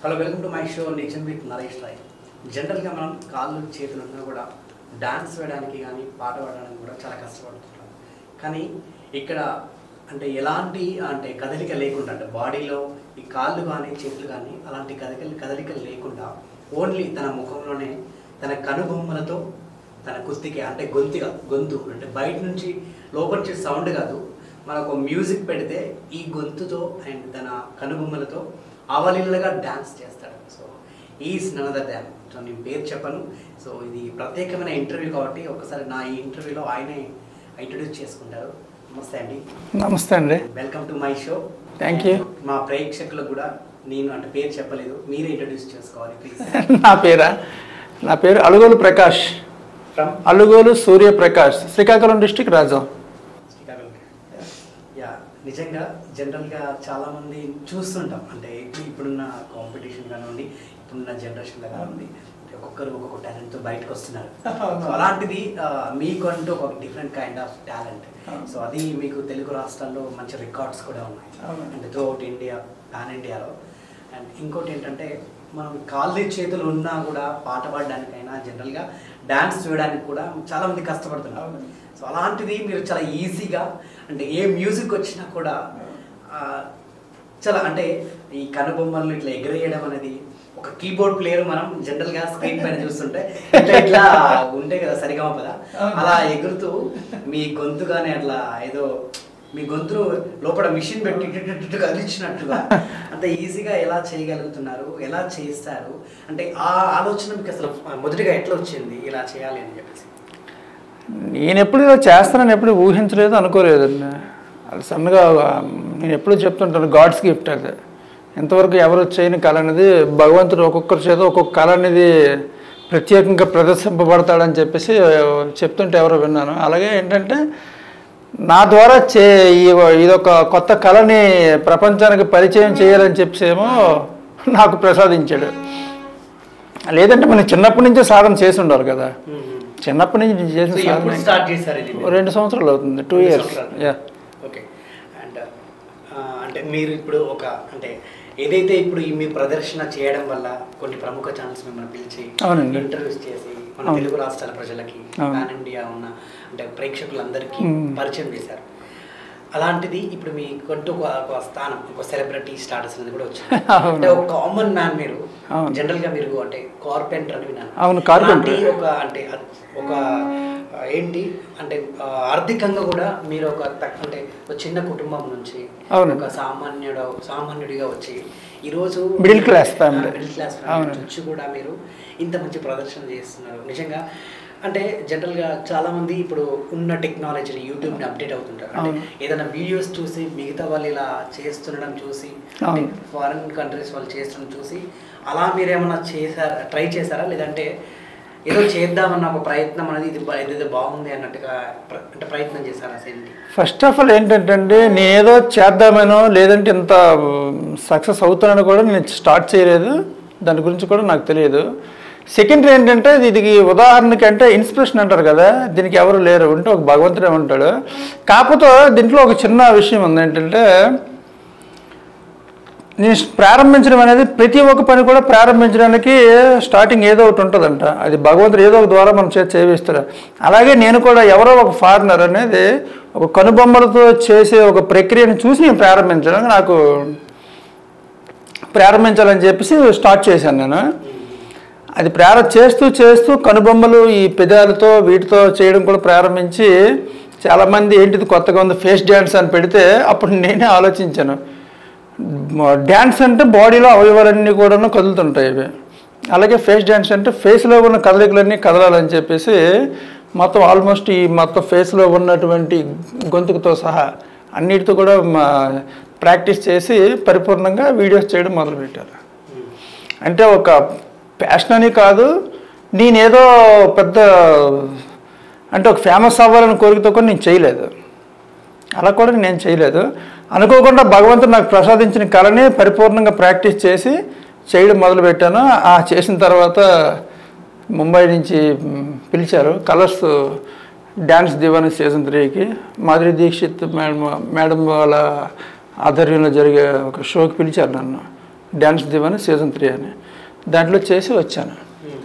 Hello welcome to my show Nijam with Naresh Rai జనరల్గా మనం కాళ్ళు చేతులు ఉన్నా కూడా డాన్స్ వేయడానికి కానీ పాట పాడడానికి కూడా చాలా కష్టపడుతుంటాం కానీ ఇక్కడ అంటే ఎలాంటి అంటే కదలిక లేకుండా అంటే బాడీలో ఈ కాళ్ళు కానీ చేతులు కానీ అలాంటి కదలికలు కదలికలు లేకుండా ఓన్లీ తన ముఖంలోనే తన కనుబొమ్మలతో తన కుస్తికి అంటే గొంతుగా గొంతు అంటే బయట నుంచి లోపల నుంచి సౌండ్ కాదు మనకు మ్యూజిక్ పెడితే ఈ గొంతుతో అండ్ తన కనుబొమ్మలతో అవలీలగా డాన్స్ చేస్తాడు so is none other than so నేను పేరు చెప్పను సో ఇది ప్రత్యేకమైన ఇంటర్వ్యూ కాబట్టి ఒకసారి నా ఈ ఇంటర్వ్యూలో ఆయనే ఇంట్రడ్యూస్ చేసుకుంటారు నమస్తే అండి నమస్తే అండి welcome to my show Thank you. మా ప్రేక్షకులకు కూడా నేను అంటే పేరు చెప్పలేదు మీరే ఇంట్రడ్యూస్ చేసుకోవాలి ప్లీజ్ నా పేరా నా పేరు Alugolu Prakash from Alugolu Suryaprakash Srikakulam district Raja Srikakulam yeah నిజంగా జనరల్గా చాలామంది చూస్తుంటాం అంటే ఇప్పుడు ఇప్పుడున్న కాంపిటీషన్ కానివ్వండి ఇప్పుడున్న జనరేషన్లో కానివ్వండి అంటే ఒక్కొక్కరు ఒక్కొక్క టాలెంట్తో బయటకు వస్తున్నారు సో అలాంటిది ఆ, మీకు అంటూ ఒక different kind of talent so అది మీకు తెలుగు రాష్ట్రాల్లో మంచి రికార్డ్స్ కూడా ఉన్నాయి అవును. And throughout India pan ఇండియాలో అండ్ ఇంకోటి ఏంటంటే మనం కాళ్ళు చేతులు ఉన్నా కూడా పాట పాడడానికైనా జనరల్గా డ్యాన్స్ చేయడానికి కూడా చాలామంది కష్టపడుతున్నారు అవును. సో అలాంటిది మీరు చాలా ఈజీగా అంటే ఏ మ్యూజిక్ వచ్చినా కూడా ఆ, చాలా అంటే ఈ కనుబొమ్మలను ఇట్లా ఎగరేయడం అనేది ఒక కీబోర్డ్ ప్లేయర్ మనం జనరల్ గా స్క్రీన్ పైన చూస్తుంటే ఇట్లా ఇట్లా ఉంటే కదా సరిగమ పద అవును. అలా ఎగురుతూ మీ గొంతుగానే అట్లా ఏదో మీ గొంతును లోపల మిషన్ పెట్టి ఇటు ఇటు ఇటు కదిలించినట్టుగా అంత ఈజీగా ఎలా చేయగలుగుతున్నారు ఎలా చేస్తారు అంటే ఆ ఆలోచన మీకు అసలు మొదటిగా ఎట్లా వచ్చింది ఇలా చేయాలి అని చెప్పేసి నేను ఎప్పుడు ఇలా చేస్తానని ఎప్పుడు ఊహించలేదు అనుకోలేదండి అది సన్నగా నేను ఎప్పుడు చెప్తుంటాను గాడ్స్ గిఫ్ట్ అది ఇంతవరకు ఎవరు చేయని కళ అనేది భగవంతుడు ఒక్కొక్కరి చేత ఒక్కొక్క కళ అనేది ప్రత్యేకంగా ప్రదర్శింపబడతాడని చెప్పేసి చెప్తుంటే ఎవరో విన్నాను అలాగే ఏంటంటే నా ద్వారా చే ఈ- ఇదొక కొత్త కళని ప్రపంచానికి పరిచయం చేయాలని చెప్పేసి ఏమో నాకు ప్రసాదించాడు లేదంటే మనం చిన్నప్పటి నుంచే సాధన చేసి ఉండాలి కదా చిన్నప్పటి నుంచి నేను సో చేసిన ఎప్పుడు సాధన స్టార్ట్ చేశారు ఇది మీరు? రెండు సంవత్సరాలు అవుతుంది టూ రెండు ఇయర్స్ సంవత్సరాలు. యా ఓకే అండ్ అంటే మీరు ఇప్పుడు ఒక అంటే ఏదైతే ఇప్పుడు ఈ మీ ప్రదర్శన చేయడం వల్ల కొన్ని ప్రముఖ ఛానల్స్ మిమ్మల్ని పిలిచి అవునండి. ఇంటర్వ్యూస్ చేసి మన అవును. తెలుగు రాష్ట్రాల ప్రజలకి అవును. పాన్ ఇండియా ఉన్న అంటే ప్రేక్షకులందరికీ మ్మ్. పరిచయం చేశారు అలాంటిది ఇప్పుడు మీకంటూ ఒక ఒక స్థానం ఒక సెలబ్రిటీ స్టాటస్ అనేది కూడా వచ్చింది అవును. అంటే ఒక కామన్ మ్యాన్ మీరు అవును. జనరల్ గా మీరు అంటే కార్పెంటర్ అని విన్నాను అవును, carpenter. అలాంటి ఒక అంటే అ- ఒక ఆ, ఏంటి అంటే ఆ, ఆర్థికంగా కూడా మీరు ఒక తక్- అంటే ఒక చిన్న కుటుంబం నుంచి అవును. ఒక సామాన్యుడు సామాన్యుడిగా వచ్చి ఈరోజు Middle class family. Middle class అవును. ఫ్యామిలీ నుంచి కూడా మీరు ఇంత మంచి ప్రదర్శన చేస్తున్నారు నిజంగా అంటే జనరల్గా చాలా మంది ఇప్పుడు ఉన్న టెక్నాలజీని యూట్యూబ్ని అప్డేట్ అవుతుంటారు అంటే అవును. ఏదైనా వీడియోస్ చూసి మిగతా వాళ్ళు ఇలా చేస్తుండడం చూసి అవును. ఫారిన్ కంట్రీస్ వాళ్ళు చేస్తుండడం చూసి అలా మీరు ఏమైనా చేశారా ట్రై చేశారా లేదంటే ఏదో చేద్దామన్న ఒక ప్రయత్నం అనేది ఇది బా- ఇది బాగుంది అన్నట్టుగా ప్ర- అంటే ప్రయత్నం చేశారా ఏంటి ఫస్ట్ ఆఫ్ ఆల్ ఏంటంటే అండి నేను ఏదో చేద్దామనో లేదంటే ఇంత సక్సెస్ అవుతానని కూడా నేను స్టార్ట్ చేయలేదు దాని గురించి కూడా నాకు తెలియదు సెకండ్ ఏంటంటే ఇది ఉదాహరణకి అంటే ఇన్స్పిరేషన్ అంటారు కదా దీనికి ఎవరు లేరు ఉంటే ఒక భగవంతుడే ఉంటాడు కాకపోతే దీంట్లో ఒక చిన్న విషయం ఉంది ఏంటంటే నేను ప్రారంభించడం అనేది ప్రతి ఒక్క పని కూడా ప్రారంభించడానికి స్టార్టింగ్ ఏదో ఒకటి ఉంటుందంట అది భగవంతుడు ఏదో ఒక ద్వారా మనం చేతి చేయిస్తాడు అలాగే నేను కూడా ఎవరో ఒక ఫారినర్ అనేది ఒక కనుబొమ్మలతో చేసే ఒక ప్రక్రియను చూసి నేను ప్రారంభించడం నాకు ప్రారంభించాలని చెప్పేసి స్టార్ట్ చేశాను నేను అది ప్రారంభ చేస్తూ చేస్తూ కనుబొమ్మలు ఈ పెదాలతో వీటితో చేయడం కూడా ప్రారంభించి చాలామంది ఏంటిది కొత్తగా ఉంది ఫేస్ డ్యాన్స్ అని పెడితే అప్పుడు నేనే ఆలోచించాను డ్యాన్స్ అంటే బాడీలో అవయవాలన్నీ కూడా కదులుతుంటాయి ఇవి అలాగే ఫేస్ డ్యాన్స్ అంటే ఫేస్లో ఉన్న కదలికలన్నీ కదలాలని చెప్పేసి మొత్తం ఆల్మోస్ట్ ఈ మొత్తం ఫేస్లో ఉన్నటువంటి గొంతుకుతో సహా అన్నిటితో కూడా మా ప్రాక్టీస్ చేసి పరిపూర్ణంగా వీడియోస్ చేయడం మొదలుపెట్టారు అంటే ఒక ప్యాషన్ అని కాదు నేనేదో పెద్ద అంటే ఒక ఫేమస్ అవ్వాలని కోరికతో కూడా నేను చేయలేదు అలా కూడా నేను చేయలేదు అనుకోకుండా భగవంతుడు నాకు ప్రసాదించిన కళని పరిపూర్ణంగా ప్రాక్టీస్ చేసి చేయడం మొదలుపెట్టాను ఆ చేసిన తర్వాత ముంబై నుంచి మ్, పిలిచారు కలర్స్ డ్యాన్స్ దివాని సీజన్ త్రీకి మాధురి దీక్షిత్ మేడం మేడం వాళ్ళ ఆధ్వర్యంలో జరిగే ఒక షోకి పిలిచారు నన్ను డ్యాన్స్ దివని సీజన్ త్రీ అని దాంట్లో చేసి వచ్చాను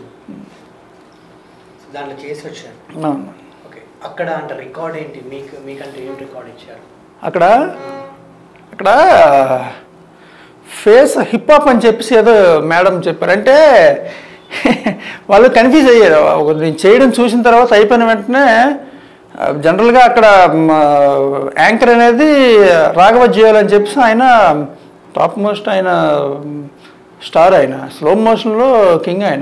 దాంట్లో చేసి వచ్చారు అవును. ఓకే అక్కడ అంటే రికార్డ్ ఏంటి మీకు మీకంటే ఏం రికార్డ్ ఇచ్చారు అక్కడ అక్కడ ఫేస్ హిప్ హాప్ అని చెప్పేసి ఏదో మేడం చెప్పారు అంటే వాళ్ళు కన్ఫ్యూజ్ అయ్యారు ఒక నేను చేయడం చూసిన తర్వాత అయిపోయిన వెంటనే జనరల్గా అక్కడ యాంకర్ అనేది రాఘవ జియోల్ అని చెప్పేసి ఆయన టాప్ మోస్ట్ ఆయన స్టార్ ఆయన స్లో మోషన్లో కింగ్ ఆయన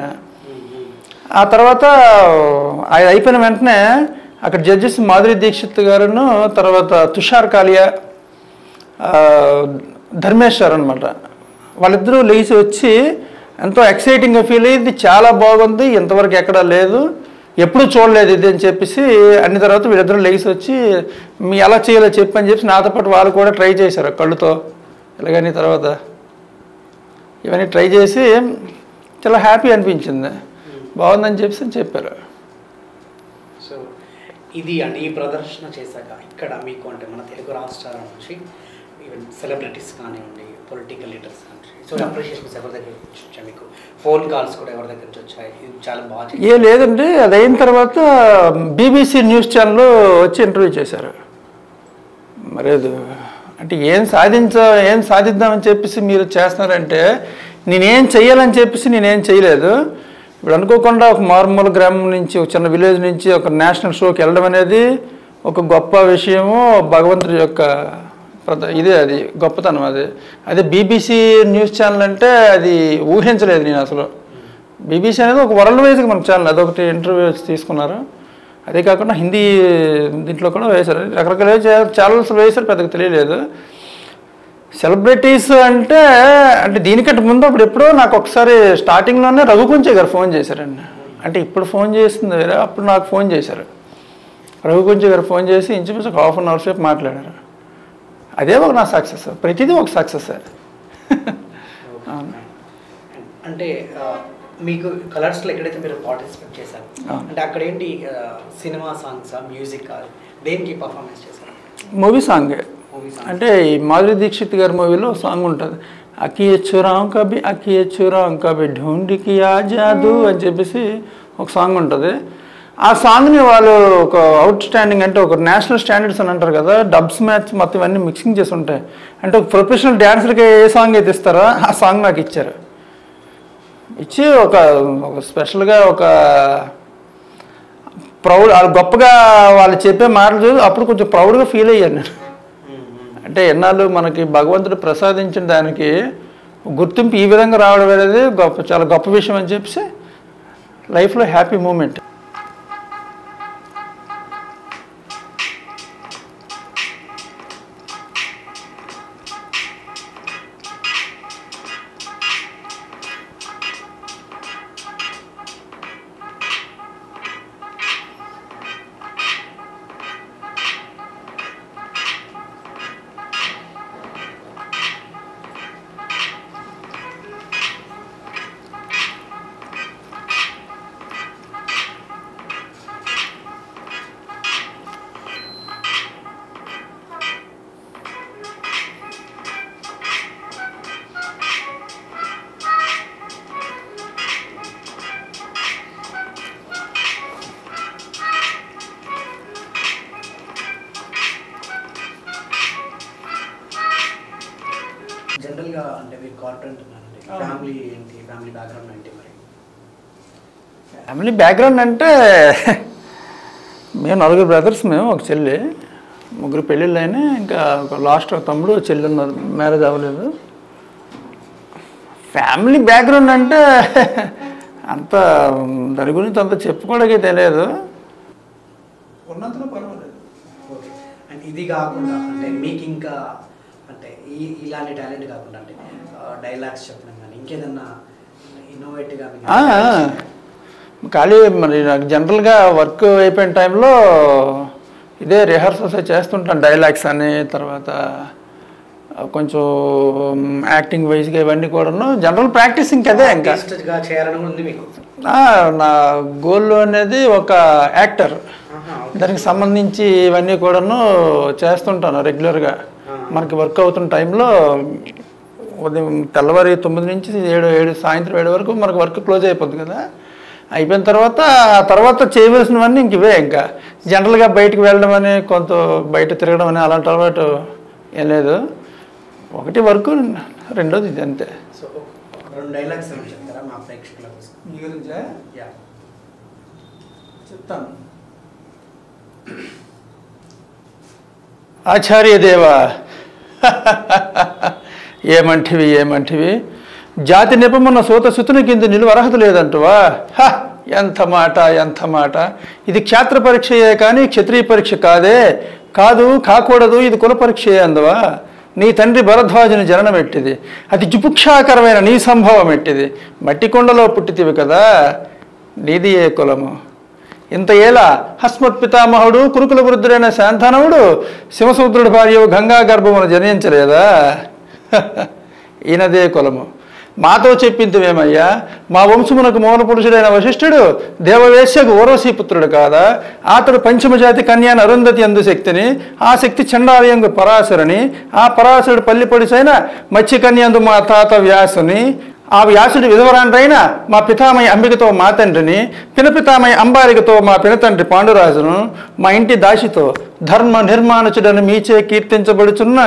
ఆ తర్వాత అది అయిపోయిన వెంటనే అక్కడ జడ్జెస్ మాధురి దీక్షిత్ గారును తర్వాత తుషార్ కాలియా ఆ, ధర్మేశ్వర్ అనమాట వాళ్ళిద్దరూ లేచి వచ్చి ఎంతో ఎక్సైటింగ్గా ఫీల్ అయ్యి ఇది చాలా బాగుంది ఇంతవరకు ఎక్కడా లేదు ఎప్పుడూ చూడలేదు ఇది అని చెప్పేసి అన్ని తర్వాత వీళ్ళిద్దరూ లేచి వచ్చి మీ ఎలా చేయాలో చెప్పని చెప్పి నాతో పాటు వాళ్ళు కూడా ట్రై చేశారు కళ్ళుతో ఇలాగని తర్వాత ఇవన్నీ ట్రై చేసి చాలా హ్యాపీ అనిపించింది బాగుందని చెప్పేసి చెప్పారు సో ఇది అండి ఈ ప్రదర్శన చేశాక ఇక్కడ మీకు అంటే మన తెలుగు రాష్ట్రాల నుంచి ఈవెన్ సెలబ్రిటీస్ కానివ్వండి పొలిటికల్ లీడర్స్ కానివ్వండి సో అప్రిషియేషన్స్ ఎవరి దగ్గర నుంచి వచ్చాయి మీకు ఫోన్ కాల్స్ కూడా ఎవరి దగ్గర నుంచి వచ్చాయి ఇది చాలా బాగా చేశారు. ఏ లేదండి అది అయిన తర్వాత బీబీసీ న్యూస్ ఛానల్ వచ్చి ఇంటర్వ్యూ చేశారు మరి అది అంటే ఏం సాధించ ఏం సాధిద్దామని చెప్పేసి మీరు చేస్తున్నారంటే నేనేం చెయ్యాలని చెప్పేసి నేనేం చేయలేదు ఇప్పుడు అనుకోకుండా ఒక మారుమూల గ్రామం నుంచి ఒక చిన్న విలేజ్ నుంచి ఒక నేషనల్ షోకి వెళ్ళడం అనేది ఒక గొప్ప విషయము భగవంతుడి యొక్క ప్రద ఇదే అది గొప్పతనం అది అదే బీబీసీ న్యూస్ ఛానల్ అంటే అది ఊహించలేదు నేను అసలు బీబీసీ అనేది ఒక వరల్డ్ వైజ్గా మన ఛానల్ అదొకటి ఇంటర్వ్యూ తీసుకున్నారు అదే కాకుండా హిందీ దీంట్లో కూడా వేశారు రకరకాల ఛానల్స్ వేశారు పెద్దగా తెలియలేదు సెలబ్రిటీస్ అంటే అంటే దీనికంటే ముందు అప్పుడు ఎప్పుడో నాకు ఒకసారి స్టార్టింగ్లోనే రఘుకుంచే గారు ఫోన్ చేశారండి అంటే ఇప్పుడు ఫోన్ చేస్తుంది వేరే అప్పుడు నాకు ఫోన్ చేశారు రఘుకుంచే గారు ఫోన్ చేసి ఇంచుమించు ఒక హాఫ్ అన్ అవర్ సేపు మాట్లాడారు అదే ఒక నా సక్సెస్ ప్రతిదీ ఒక సక్సెస్ అవును. అంటే ఆ, మీకు కలర్స్లో ఎక్కడైతే మీరు పార్టిసిపేట్ చేశారు అవును. అంటే అక్కడ ఏంటి సినిమా సాంగ్స్ మ్యూజిక్ దేనికి పర్ఫార్మెన్స్ చేశారు మూవీ సాంగే మూవీ సాంగ్ అంటే ఈ మాధురి దీక్షిత్ గారి మూవీలో సాంగ్ ఉంటుంది అకి చురాం కబి అకి చురాం కబి ఢూండికి ఆ జాదు అని చెప్పేసి ఒక సాంగ్ ఉంటుంది ఆ సాంగ్ని వాళ్ళు ఒక అవుట్ స్టాండింగ్ అంటే ఒక నేషనల్ స్టాండర్డ్స్ అని అంటారు కదా డబ్స్ మ్యాచ్ మొత్తం ఇవన్నీ మిక్సింగ్ చేసి ఉంటాయి అంటే ఒక ప్రొఫెషనల్ డ్యాన్సర్కి ఏ సాంగ్ అయితే ఇస్తారో ఆ సాంగ్ నాకు ఇచ్చారు ఇచ్చి ఒక ఒక స్పెషల్గా ఒక ప్రౌడ్ వాళ్ళు గొప్పగా వాళ్ళు చెప్పే మాటలు చూసి అప్పుడు కొంచెం ప్రౌడ్గా ఫీల్ అయ్యాను నేను అంటే ఎన్నాళ్ళు మనకి భగవంతుడు ప్రసాదించిన దానికి గుర్తింపు ఈ విధంగా రావడం అనేది గొప్ప చాలా గొప్ప విషయం అని చెప్పేసి లైఫ్లో హ్యాపీ మూమెంట్ జనరల్గా అంటే మీరు కార్పొరేట్ ఉన్నారండి అవును. ఫ్యామిలీ ఏంటి ఫ్యామిలీ బ్యాక్గ్రౌండ్ ఏంటి మరి ఫ్యామిలీ బ్యాక్గ్రౌండ్ అంటే మేము నలుగురు బ్రదర్స్ మేము ఒక చెల్లి ముగ్గురు పెళ్ళిళ్ళు అయినాయి ఇంకా ఒక లాస్ట్ ఒక తమ్ముడు ఒక చెల్లి ఉన్నారు మ్యారేజ్ అవ్వలేదు ఫ్యామిలీ బ్యాక్గ్రౌండ్ అంటే అంత దాని గురించి అంత చెప్పుకోవడానికి తెలియదు ఉన్నంతలో పర్వాలేదు ఓకే అండ్ ఇది కాకుండా అంటే మీకు ఇంకా అంటే ఈ ఇలాంటి టాలెంట్ కాకుండా అంటే డైలాగ్స్ చెప్పడం కానీ ఇంకేదన్నా ఇన్నోవేటివ్గా మీకు ఆ, ఖాళీ మరి నాకు జనరల్గా వర్క్ అయిపోయిన టైంలో ఇదే రిహార్సల్స్ చేస్తుంటాను డైలాగ్స్ అని తర్వాత కొంచెం యాక్టింగ్ వైజ్గా ఇవన్నీ కూడాను జనరల్ ప్రాక్టీస్ ఇంకదే ఇంకా ఆర్టిస్ట్గా చేయాలని కూడా ఉంది మీకు ఆ, నా గోల్ అనేది ఒక యాక్టర్ ఆహా, దానికి సంబంధించి ఇవన్నీ కూడాను చేస్తుంటాను రెగ్యులర్గా మనకి వర్క్ అవుతున్న టైంలో ఉదయం తెల్లవారి తొమ్మిది నుంచి ఏడు ఏడు సాయంత్రం ఏడు వరకు మనకు వర్క్ క్లోజ్ అయిపోద్ది కదా అయిపోయిన తర్వాత ఆ తర్వాత చేయవలసినవన్నీ ఇంక ఇవే ఇంకా జనరల్గా బయటికి వెళ్ళడం అని కొంత బయట తిరగడం అని అలాంటి అలవాటు ఏం లేదు ఒకటి వరకు రెండోది ఇది అంతే సో రెండు డైలాగ్స్ ఏమైనా చెప్తారా మా ప్రేక్షకుల కోసం మీ గురించే యా చెప్తాను ఆచార్య దేవా ఏమంటివి ఏమంటివి జాతి నిపమున్న సూత సుతుని కింద నిలువ అర్హత లేదంటువా హ! ఎంత మాట ఎంత మాట ఇది క్షేత్ర పరీక్షయే కానీ క్షత్రియ పరీక్ష కాదే కాదు కాకూడదు ఇది కుల పరీక్షయే అందవా నీ తండ్రి భరద్వాజుని జననం ఎట్టిది అతి జుపుక్షాకరమైన నీ సంభవం ఎట్టిది మట్టి కొండలో పుట్టితివి కదా నీది ఏ కులము ఇంత ఏలా హస్మత్ పితామహుడు కురుకుల వృద్ధుడైన శాంతనవుడు శివసముద్రుడి భార్య గంగా గర్భమును జనించలేదా ఈయనదే కులము మాతో చెప్పింతువేమయ్యా మా వంశమునకు మూల పురుషుడైన వశిష్ఠుడు దేవవేశ్యకు ఓరవశీ పుత్రుడు కాదా అతడు పంచమజాతి కన్యాన అరుంధతి అందు శక్తిని ఆ శక్తి చండాలయంగు పరాశరుని ఆ పరాశరుడు పల్లి పొడిసైన మత్స్య కన్యందు మా తాత వ్యాసుని ఆ వ్యాసుడి విధవరాండ్రైన మా పితామయ్య అంబికతో మా తండ్రిని పినపితామయ్య అంబారికతో మా పినతండ్రి పాండురాజును మా ఇంటి దాసితో ధర్మ నిర్మాణుచుడని మీచే కీర్తించబడుచున్న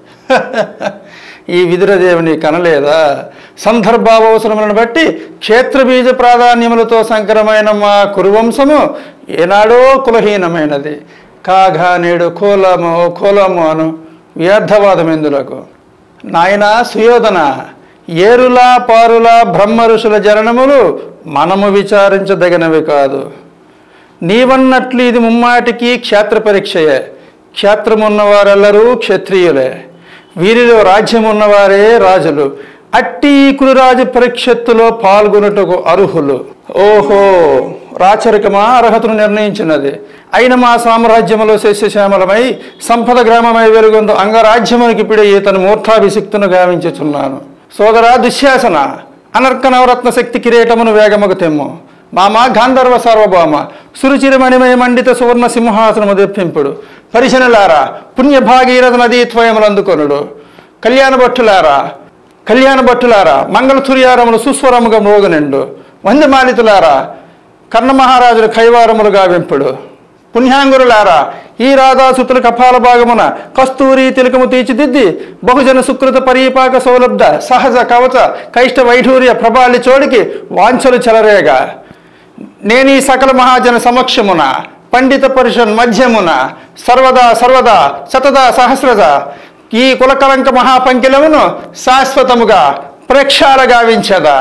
ఈ విదురదేవుని కనలేదా సందర్భావసరములను బట్టి క్షేత్రబీజ ప్రాధాన్యములతో సంకరమైన మా కురువంశము ఏనాడో కులహీనమైనది కాగా నేడు కోలము కోలము అను వ్యర్థవాదం ఎందులకు నాయన సుయోధన ఏరులా పారులా బ్రహ్మ ఋషుల జననములు మనము విచారించదగినవి కాదు నీవన్నట్లు ఇది ముమ్మాటికి క్షేత్ర పరీక్షయే క్షేత్రమున్నవారెల్లరూ క్షత్రియులే వీరిలో రాజ్యమున్నవారే రాజులు అట్టి ఈ కురురాజు పరీక్షత్తులో పాల్గొనుటకు అర్హులు ఓహో రాచరికమా అర్హతను నిర్ణయించినది అయిన మా సామ్రాజ్యములో శస్యశ్యామలమై సంపద గ్రామమై వెలుగొందు అంగరాజ్యమునికి పిడి ఈతను మూర్ఖాభిషిక్తును గావించుచున్నాను సోదరా దుశ్శాసన అనర్క నవరత్న శక్తి కిరీటమును వేగముగు తెమ్ము మామ గాంధర్వ సార్వభౌమ సురుచిరమణిమయ మండిత సువర్ణ సింహాసనము తెప్పింపుడు పరిశనులారా పుణ్య భాగీరథ నదీ త్వయములందుకొనుడు కళ్యాణ భట్టులారా కళ్యాణ భట్టులారా మంగళ తుర్యారములు సుస్వరముగా మోగనిండు వందమాలితులారా కర్ణమహారాజులు కైవారములు గావింపుడు పుణ్యాంగురులారా ఈ రాధాసుతుల కపాల భాగమున కస్తూరి తిలకము తీర్చిదిద్ది బహుజన సుకృత పరీపాక సౌలబ్ధ సహజ కవచ కైష్ట వైఢూర్య ప్రభాలి చోడికి వాంఛలు చెలరేగా నేను ఈ సకల మహాజన సమక్షమున పండిత పురుషన్ మధ్యమున సర్వదా సర్వదా శతదా సహస్రద ఈ కులకలంక మహాపంకిలమును శాశ్వతముగా ప్రేక్షాల గావించదా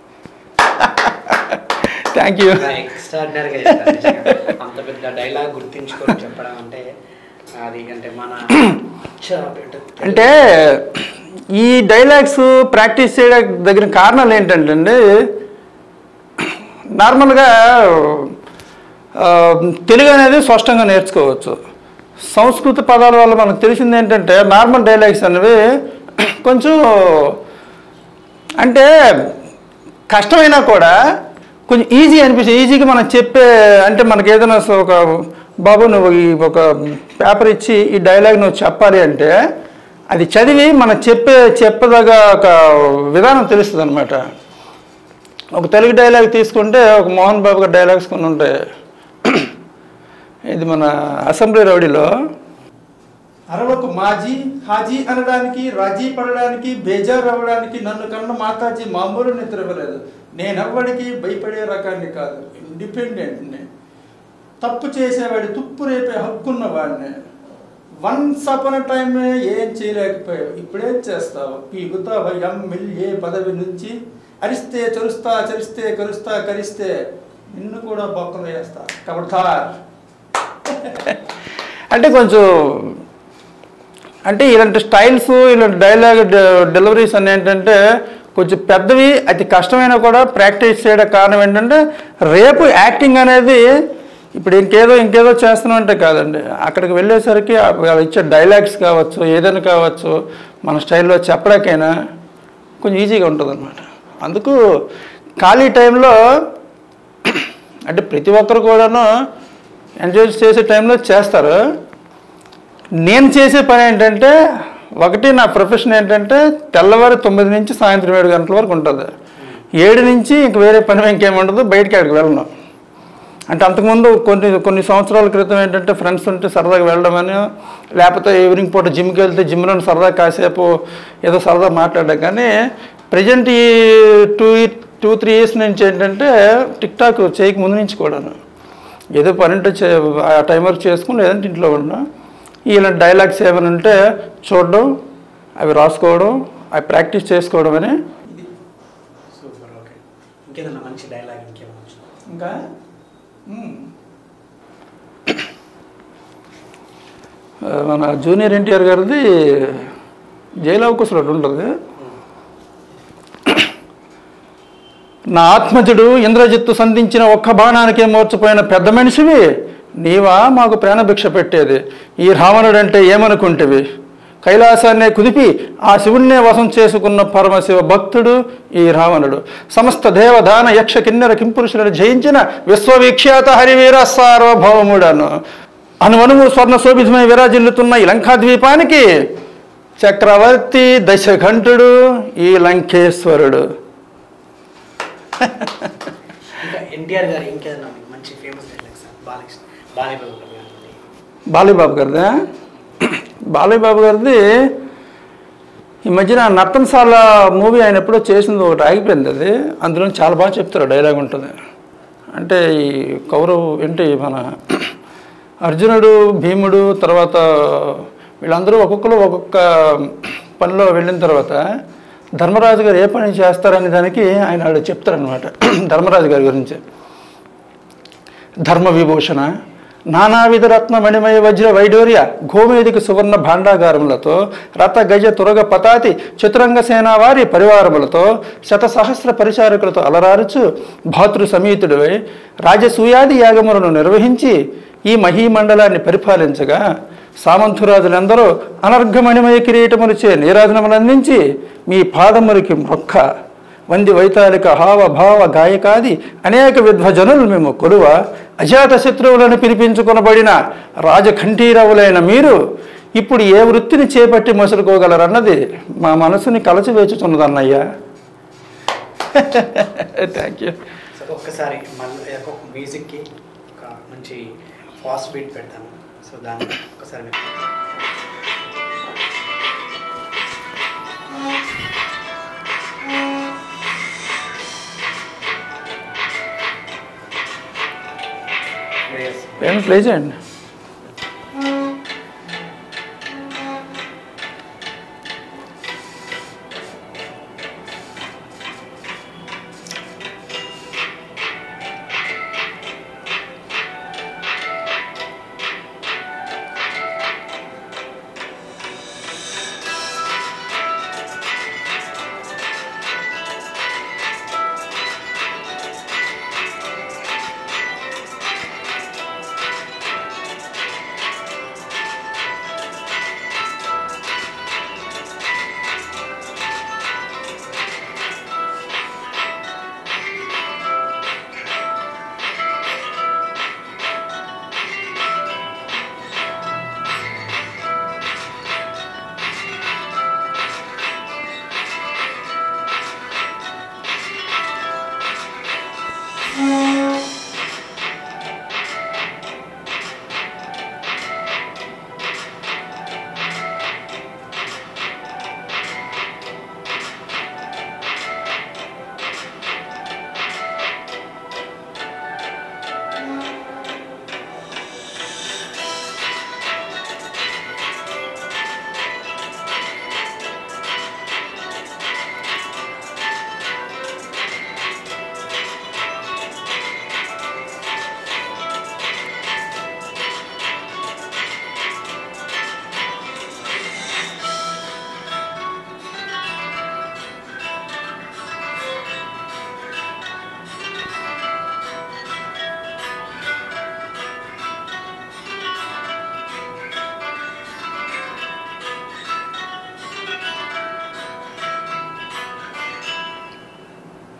థ్యాంక్ యూ ఎక్స్ట్రాడినరీగా చెప్పారు నిజంగా. అంత పెద్ద డైలాగ్ గుర్తించుకొని చెప్పడం అంటే అది అంటే మన అంటే ఈ డైలాగ్స్ ప్రాక్టీస్ చేయడం దగ్గర కారణాలు ఏంటంటే అండి నార్మల్గా ఆ, తెలుగు అనేది స్పష్టంగా నేర్చుకోవచ్చు సంస్కృత పదాల వల్ల మనకు తెలిసింది ఏంటంటే నార్మల్ డైలాగ్స్ అనేవి కొంచెం అంటే కష్టమైనా కూడా కొంచెం ఈజీ అనిపిస్తుంది ఈజీగా మనం చెప్పే అంటే మనకి ఏదైనా స- ఒక బాబు నువ్వు ఈ ఒక పేపర్ ఇచ్చి ఈ డైలాగ్ నువ్వు చెప్పాలి అంటే అది చదివి మనం చెప్పే చెప్పదగ ఒక విధానం తెలుస్తుంది అనమాట ఒక తెలుగు డైలాగ్ తీసుకుంటే ఒక మోహన్ బాబు గారి డైలాగ్స్ కొన్ని ఉంటాయి ఇది మన అసెంబ్లీ రౌడీలో అరవకు మాజీ హాజీ అనడానికి రాజీ పడడానికి బేజారు అవ్వడానికి నన్ను కన్న మాతాజీ మామూలు నిద్ర ఇవ్వలేదు నేనెవ్వడికి భయపడే రకాన్ని కాదు ఇండిపెండెంట్ని తప్పు చేసేవాడి తుప్పు రేపే హక్కున్న వాడిని వన్స్ అపన్ టైం ఏం చేయలేకపోయావు ఇప్పుడేం చేస్తావు పీగుతావు ఎమ్మెల్యే పదవి నుంచి అరిస్తే చరుస్తా చరిస్తే కరుస్తా కరిస్తే నిన్ను కూడా బొక్కలు వేస్తా కబడతార్ అంటే కొంచెం అంటే ఇలాంటి స్టైల్స్ ఇలాంటి డైలాగ్ డెలివరీస్ అని ఏంటంటే కొంచెం పెద్దవి అతి కష్టమైనా కూడా ప్రాక్టీస్ చేయడం కారణం ఏంటంటే రేపు యాక్టింగ్ అనేది ఇప్పుడు ఇంకేదో ఇంకేదో చేస్తున్నాం అంటే కాదండి అక్కడికి వెళ్ళేసరికి ఆ- వాళ్ళు ఇచ్చే డైలాగ్స్ కావచ్చు ఏదైనా కావచ్చు మన స్టైల్లో చెప్పడాకైనా కొంచెం ఈజీగా ఉంటుంది అనమాట అందుకు ఖాళీ టైంలో అంటే ప్రతి ఒక్కరు కూడాను ఎంజాయ్ చేసే టైంలో చేస్తారు నేను చేసే పని ఏంటంటే ఒకటి నా ప్రొఫెషన్ ఏంటంటే తెల్లవారి తొమ్మిది నుంచి సాయంత్రం ఏడు గంటల వరకు ఉంటుంది ఏడు నుంచి ఇంక వేరే పని ఇంకేమి ఉండదు బయటికి అక్కడికి వెళ్ళను అంటే అంతకుముందు కొన్ని కొన్ని సంవత్సరాల క్రితం ఏంటంటే ఫ్రెండ్స్ ఉంటే సరదాగా వెళ్ళడమని లేకపోతే ఈవినింగ్ పూట జిమ్కి వెళ్తే జిమ్లో సరదా కాసేపు ఏదో సరదా మాట్లాడా కానీ ప్రజెంట్ ఈ టూ టూ త్రీ ఇయర్స్ నుంచి ఏంటంటే టిక్ టాక్ చేయక ముందు నుంచి కూడాను ఏదో పని ఉంటే చే ఆ టైం వరకు చేసుకుని లేదంటే ఇంట్లో ఉన్నా ఇలాంటి డైలాగ్స్ ఏమైనా ఉంటే చూడడం అవి రాసుకోవడం అవి ప్రాక్టీస్ చేసుకోవడం అని సూపర్ ఓకే ఇంకేదన్నా మంచి డైలాగ్ ఇంకేమైనా వచ్చిందా? ఇంకా మన జూనియర్ ఎన్టీఆర్ గారిది జైలవకుశలు ఒకటి ఉంటుంది నా ఆత్మజుడు ఇంద్రజిత్తు సంధించిన ఒక్క బాణానికే మోర్చిపోయిన పెద్ద మనిషివి నీవా మాకు ప్రాణభిక్ష పెట్టేది ఈ రావణుడు అంటే ఏమనుకుంటివి కైలాసాన్నే కుదిపి ఆ శివుణ్ణే వశం చేసుకున్న పరమశివ భక్తుడు ఈ రావణుడు సమస్త దేవదాన యక్ష కిన్నెర కింపురుషులను జయించిన విశ్వవిఖ్యాత హరివీర సార్వభౌముడను అనువనువు స్వర్ణ శోభితమై విరాజిల్లుతున్న ఈ లంకాద్వీపానికి చక్రవర్తి దశఘంటుడు ఈ లంకేశ్వరుడు ఇంకా ఎన్టీఆర్ గారు ఇంకేదన్నా మీకు మంచి ఫేమస్ డైలాగ్స్ బాలకృష్ణ బాలయ్యబాబు గారు కానివ్వండి. బాలయ్యబాబు గారిదా బాలయ్యబాబు గారిది ఈ మధ్యన నర్తనశాల మూవీ ఆయన ఎప్పుడో చేసింది ఒకటి ఆగిపోయింది అది అందులో చాలా బాగా చెప్తారు డైలాగ్ ఉంటుంది అంటే ఈ కౌరవ్ ఏంటి మన అర్జునుడు భీముడు తర్వాత వీళ్ళందరూ ఒక్కొక్కరు ఒక్కొక్క పనిలో వెళ్ళిన తర్వాత ధర్మరాజు గారు ఏ పని చేస్తారనే దానికి ఆయన వాళ్ళు చెప్తారనమాట ధర్మరాజు గారి గురించి ధర్మ విభూషణ నానావిధ రత్న మణిమయ వజ్ర వైడూర్య గోమేదిక సువర్ణ భాండాగారములతో రథ గజ తురగ పతాతి చతురంగ సేనా వారి పరివారములతో శత సహస్ర పరిచారకులతో అలరారుచు భాతృ సమీతుడివై రాజసూయాది యాగములను నిర్వహించి ఈ మహీమండలాన్ని పరిపాలించగా సామంతురాజులందరూ అనర్ఘమణిమయ కిరీటములచే నీరాజనములు అందించి మీ పాదమురికి మొక్క వంది వైతాళిక హావ భావ గాయకాది అనేక విధ్వజనులు మేము కొలువ అజాత శత్రువులను పిలిపించుకొనబడిన రాజఖంఠీరవులైన మీరు ఇప్పుడు ఏ వృత్తిని చేపట్టి మసులుకోగలరన్నది మా మనసుని కలచివేచుచున్నదన్నయ్యా థ్యాంక్ యూ సో ఒక్కసారి మళ్ళీ ఒక మ్యూజిక్కి ఒక మంచి ఫాస్ట్ బీట్ పెడతాను సో దాన్ని ఒకసారి మీరు Yes. ఏం ప్లే చేయండి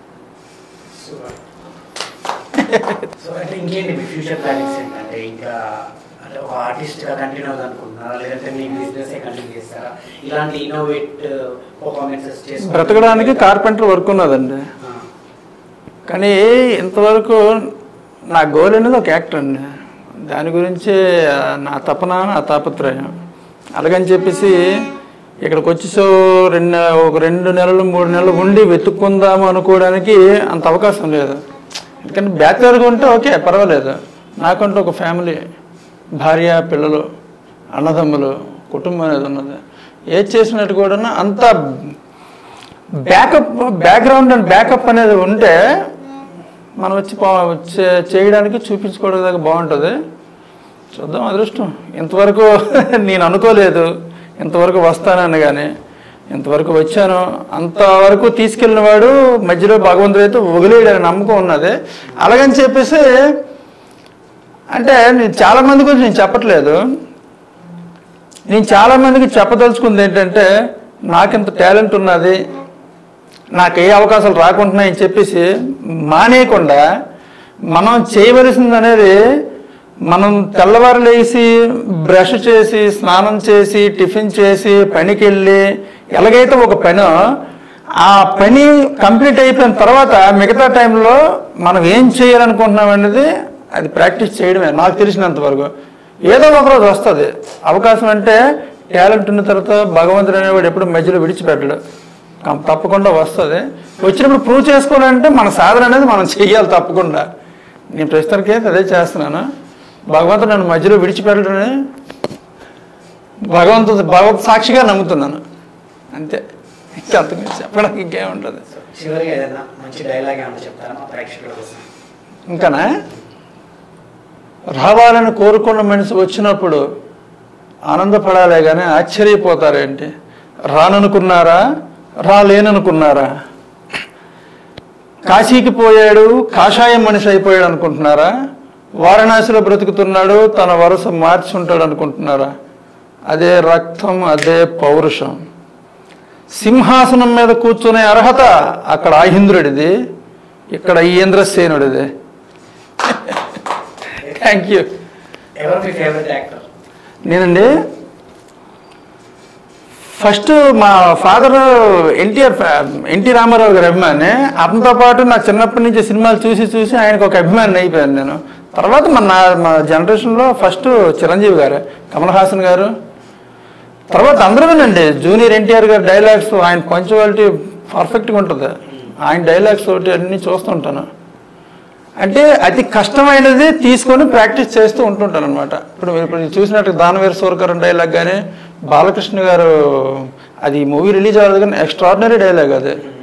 సో అంటే ఇంకేంటి మీ ఫ్యూచర్ ప్లానింగ్స్ ఏంటంటే ఇంకా అంటే ఒక ఆర్టిస్ట్ గా కంటిన్యూ అవుతుంది అనుకుంటున్నారా లేదంటే మీ బిజినెస్ కంటిన్యూ చేస్తారా ఇలాంటి ఇన్నోవేట్ పర్ఫార్మెన్సెస్ చేసి బ్రతకడానికి కార్పెంటర్ వర్క్ ఉన్నదండి కానీ ఇంతవరకు నా గోల్ అనేది ఒక యాక్టర్ అండి దాని గురించి ఆ, నా తపన నా తాపత్రయం అలాగని చెప్పేసి ఇక్కడికి వచ్చి సో రెండు ఒక రెండు నెలలు మూడు నెలలు ఉండి వెతుక్కుందాము అనుకోవడానికి అంత అవకాశం లేదు ఎందుకంటే బ్యాచులర్గా ఉంటే ఓకే పర్వాలేదు నాకంటూ ఒక ఫ్యామిలీ భార్య పిల్లలు అన్నదమ్ములు కుటుంబం అనేది ఉన్నది ఏది చేసినట్టు కూడా అంత బ్యాకప్ బ్యాక్గ్రౌండ్ అండ్ బ్యాకప్ అనేది ఉంటే మనం వచ్చి పో- చే- చేయడానికి చూపించుకోవడానికి బాగుంటుంది చూద్దాం అదృష్టం ఇంతవరకు నేను అనుకోలేదు ఇంతవరకు వస్తానని కానీ ఇంతవరకు వచ్చాను అంతవరకు తీసుకెళ్ళిన వాడు మధ్యలో భగవంతుడు అయితే వదిలేయడని నమ్మకం ఉన్నది అలాగని చెప్పేసి అంటే నేను చాలా మంది గురించి నేను చెప్పట్లేదు నేను చాలా మందికి చెప్పదలుచుకుంది ఏంటంటే నాకింత టాలెంట్ ఉన్నది నాకు ఏ అవకాశాలు రాకుంటున్నాయని చెప్పేసి మానేయకుండా మనం చేయవలసింది అనేది మనం తెల్లవారు లేచి బ్రష్ చేసి స్నానం చేసి టిఫిన్ చేసి పనికి వెళ్ళి ఎలాగైతే ఒక పనో ఆ పని కంప్లీట్ అయిపోయిన తర్వాత మిగతా టైంలో మనం ఏం చేయాలనుకుంటున్నాం అనేది అది ప్రాక్టీస్ చేయడమే నాకు తెలిసినంత వరకు ఏదో ఒక రోజు వస్తుంది అవకాశం అంటే టాలెంట్ ఉన్న తర్వాత భగవంతుడు అనేవాడు ఎప్పుడు మధ్యలో విడిచిపెట్టడు కం- తప్పకుండా వస్తుంది వచ్చినప్పుడు ప్రూవ్ చేసుకోవాలంటే మన సాధన అనేది మనం చెయ్యాలి తప్పకుండా నేను ప్రస్తుతానికి అయితే అదే చేస్తున్నాను భగవంతుడు నన్ను మధ్యలో విడిచిపెట్టడని భగవంతుడు భగవత్ సాక్షిగా నమ్ముతున్నాను అంతే ఇంకా అంతకు చెప్పడానికి ఇంకేముంటుంది చివరిగా ఏదైనా మంచి డైలాగ్ ఏమైనా చెప్తారా మా ప్రేక్షకుల కోసం ఇంకానా రావాలని కోరుకున్న మనిషి వచ్చినప్పుడు ఆనందపడాలే కానీ ఆశ్చర్యపోతారేంటి రాననుకున్నారా రాలేననుకున్నారా కాశీకి పోయాడు కాషాయం మనిషి అయిపోయాడు అనుకుంటున్నారా వారణాసిలో బ్రతుకుతున్నాడు తన వరుస మార్చుంటాడు అనుకుంటున్నారా అదే రక్తం అదే పౌరుషం సింహాసనం మీద కూర్చునే అర్హత అక్కడ ఆహింద్రుడిది ఇక్కడ ఈంద్రసేనుడిది థ్యాంక్ యూ ఎవరు మీ ఫేవరెట్ యాక్టర్ నేనండి ఫస్ట్ మా ఫాదర్ ఎన్టీఆర్ ఎన్టీ రామారావు గారి అభిమాని అతనితో పాటు నా చిన్నప్పటి నుంచి సినిమాలు చూసి చూసి ఆయనకు ఒక అభిమాని అయిపోయాను నేను తర్వాత మన నా మా జనరేషన్లో ఫస్ట్ చిరంజీవి గారు కమల్ హాసన్ గారు తర్వాత అందరూనండి జూనియర్ ఎన్టీఆర్ గారి డైలాగ్స్ ఆయన పంచువాలిటీ పర్ఫెక్ట్గా ఉంటుంది ఆయన డైలాగ్స్ ఒకటి అన్నీ చూస్తుంటాను అంటే అతి కష్టమైనది తీసుకొని ప్రాక్టీస్ చేస్తూ ఉంటుంటాను అనమాట ఇప్పుడు మీరు ఇప్పుడు చూసినట్టు దానవీర సూరకరం డైలాగ్ కానీ బాలకృష్ణ గారు అది మూవీ రిలీజ్ అవ్వదు కానీ ఎక్స్ట్రాడినరీ డైలాగ్ అది